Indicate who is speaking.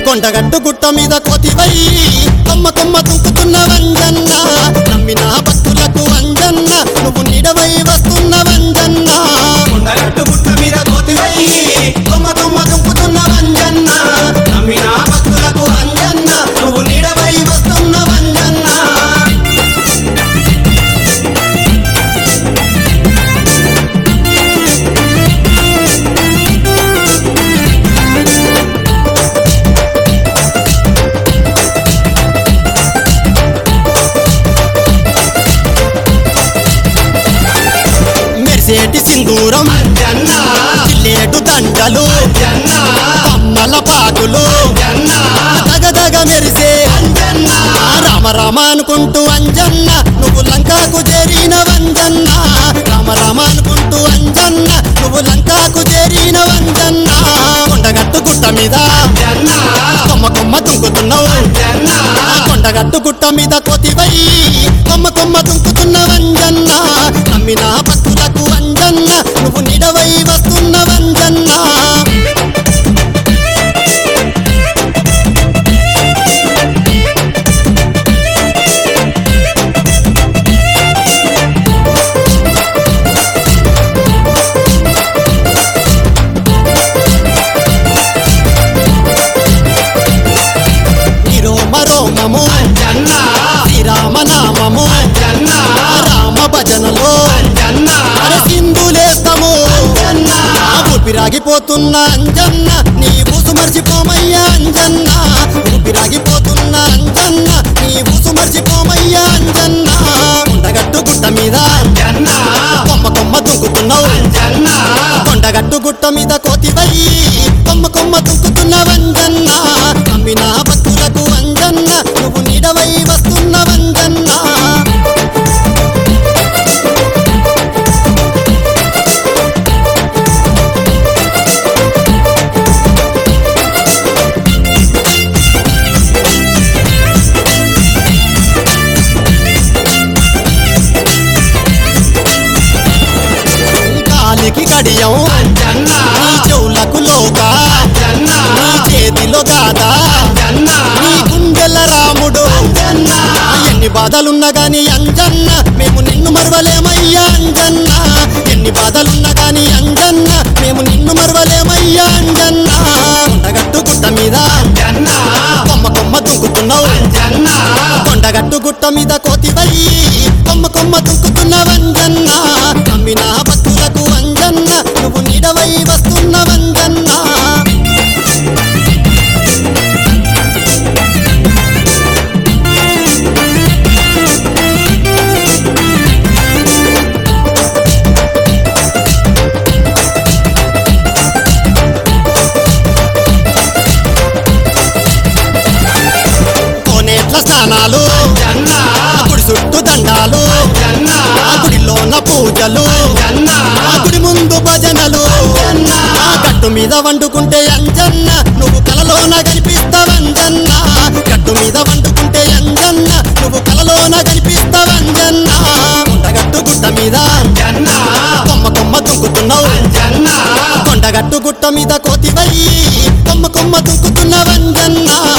Speaker 1: కొండగట్టు గుట్ట మీద కోతివై కొమ్మ కొమ్మ దుంకుతున్న వంజన్న నమ్మిన భక్తులకు వంజన్న నువ్వు నీడవై వస్తున్న వంజన్న
Speaker 2: కొండగట్టు గుట్ట మీద కోతివై కొమ్మ కొమ్మ దుంకుతున్న వంజన్న నమ్మిన భక్తులకు అంజన్న నువ్వు నీడవై వస్తున్న వంజన్న
Speaker 1: మెరిసేటి సింధూరం
Speaker 2: అంజన్న
Speaker 1: చిల్లేటు దండలు
Speaker 2: అంజన్న
Speaker 1: కమ్మల పాకులు
Speaker 2: అంజన్న
Speaker 1: దగదగ మెరిసే
Speaker 2: అంజన్న
Speaker 1: రామ రామ అనుకుంటూ అంజన్న నువ్వు లంకాకు చేరిన వంజన్న రామ రామ అనుకుంటూ అంజన్న నువ్వు లంకాకు చేరిన వంజన్న కొండగట్టు గుట్ట మీద
Speaker 2: అంజన్న
Speaker 1: కొమ్మ కొమ్మ తుంకుతున్నావు
Speaker 2: అంజన్న
Speaker 1: కొండగట్టు గుట్ట మీద కోతివై కొమ్మ కొమ్మ తుంకుతున్న వంజన్న నమ్మిన భక్తులకు వంజన్న నువ్వు నిడవై వస్తున్న వంజన్న నిరోమ రోమము
Speaker 2: అంజన్న
Speaker 1: శ్రీరామనామము
Speaker 2: అంజన్న
Speaker 1: రామ భజనలో
Speaker 2: అంజన్న
Speaker 1: సింధులేస్తాము
Speaker 2: అంజన్న
Speaker 1: ఊపిరాగిపోతున్న అంజన్న నీ ఊసు మర్చిపోమయ్యా అంజన్న ఊపిరాగిపోతున్న అంజన్న నీ ఊసు మర్చిపోమయ్యా అంజన్న కొండగట్టు గుట్ట మీద
Speaker 2: అంజన్న
Speaker 1: కొమ్మ కొమ్మ దుంకుతున్నావు
Speaker 2: అంజన్న
Speaker 1: కొండగట్టు గుట్ట మీద కోతివై కొమ్మ కొమ్మ దుంకుతున్న వంజన్న నమ్మిన భక్తులకు వంజన్న నువ్వు నీడవై వస్తున్న వంజన్న కాలికి గడియం
Speaker 2: అంజన్న
Speaker 1: నీ చెవులకు లోక
Speaker 2: అంజన్న
Speaker 1: నీ చేతిలో గాథ
Speaker 2: అంజన్న
Speaker 1: నీ గుండెల రాముడు
Speaker 2: అంజన్న
Speaker 1: ఎన్ని బాధలున్నా గాని అంజన్న మేము నిన్ను మరవలేమయ్యా అంజన్న ఎన్ని బాధలున్నా గాని అంజన్న మేము నిన్ను మరవలేమయ్యా అంజన్న కొండగట్టు గుట్ట మీద
Speaker 2: అంజన్న
Speaker 1: కొమ్మ కొమ్మ దుంకుతున్నావు
Speaker 2: అంజన్న
Speaker 1: కొండగట్టు గుట్ట మీద కోతివై కొమ్మ కొమ్మ దుంకుతున్న వంజన్న నమ్మిన భక్తులకు వంజన్న నువ్వు నీడవై వస్తున్న వంజన్న కోనేట్ల స్నానాలు
Speaker 2: అంజన్న
Speaker 1: గుడి చుట్టూ దండాలు
Speaker 2: అంజన్న
Speaker 1: ఆ గుడిలోన పూజలు
Speaker 2: అంజన్న
Speaker 1: ఆ గుడి ముందు భజనలు ఆ గట్టు మీద వండుకుంటే అంజన్న నువ్వు కలలోన కనిపిస్తావంజన్న గట్టు మీద వండుకుంటే అంజన్న నువ్వు కలలోన కనిపిస్తావంజన్న కొండగట్టు గుట్ట మీద
Speaker 2: అంజన్న
Speaker 1: కొమ్మ కొమ్మ దుంకుతున్నావు
Speaker 2: అంజన్న
Speaker 1: కొండగట్టు గుట్ట మీద కోతివై కొమ్మ కొమ్మ దుంకుతున్న వంజన్న